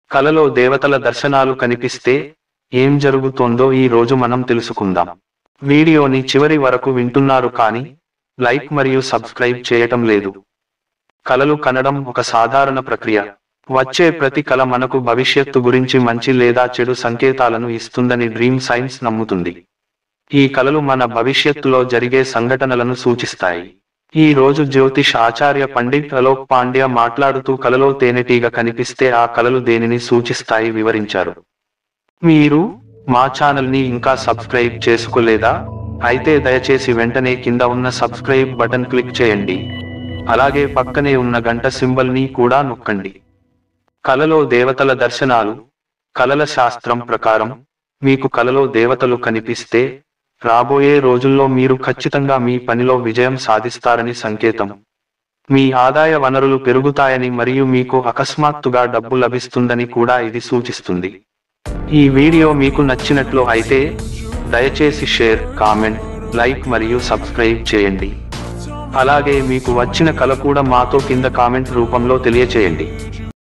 కలలో దేవతల దర్శనాలు కనిపిస్తే ఏం జరుగుతోందో ఈ రోజు మనం తెలుసుకుందాం వీడియోని చివరి వరకు వింటున్నారు కానీ లైక్ మరియు సబ్స్క్రైబ్ చేయటం లేదు కలలు కనడం ఒక సాధారణ ప్రక్రియ వచ్చే ప్రతి కల మనకు భవిష్యత్తు గురించి మంచి లేదా చెడు సంకేతాలను ఇస్తుందని డ్రీమ్ సైన్స్ నమ్ముతుంది ఈ కలలు మన భవిష్యత్తులో జరిగే సంఘటనలను సూచిస్తాయి ఈ రోజు జ్యోతిష్ ఆచార్య పండిట్ అలోక్ పాండ్య మాట్లాడుతూ కలలో తేనెటీగ కనిపిస్తే ఆ కలలు దేనిని సూచిస్తాయి వివరించారు మీరు మా ఛానల్ ని ఇంకా సబ్స్క్రైబ్ చేసుకోలేదా అయితే దయచేసి వెంటనే కింద ఉన్న సబ్స్క్రైబ్ బటన్ క్లిక్ చేయండి అలాగే పక్కనే ఉన్న గంట సింబల్ ని కూడా నొక్కండి కలలో దేవతల దర్శనాలు కలల శాస్త్రం ప్రకారం మీకు కలలో దేవతలు కనిపిస్తే రాబోయే రోజుల్లో మీరు ఖచ్చితంగా మీ పనిలో విజయం సాధిస్తారని సంకేతం మీ ఆదాయ వనరులు పెరుగుతాయని మరియు మీకు అకస్మాత్తుగా డబ్బు లభిస్తుందని కూడా ఇది సూచిస్తుంది ఈ వీడియో మీకు నచ్చినట్లు అయితే దయచేసి షేర్ కామెంట్ లైక్ మరియు సబ్స్క్రైబ్ చేయండి అలాగే మీకు వచ్చిన కల కూడా మాతో కింద కామెంట్ రూపంలో తెలియచేయండి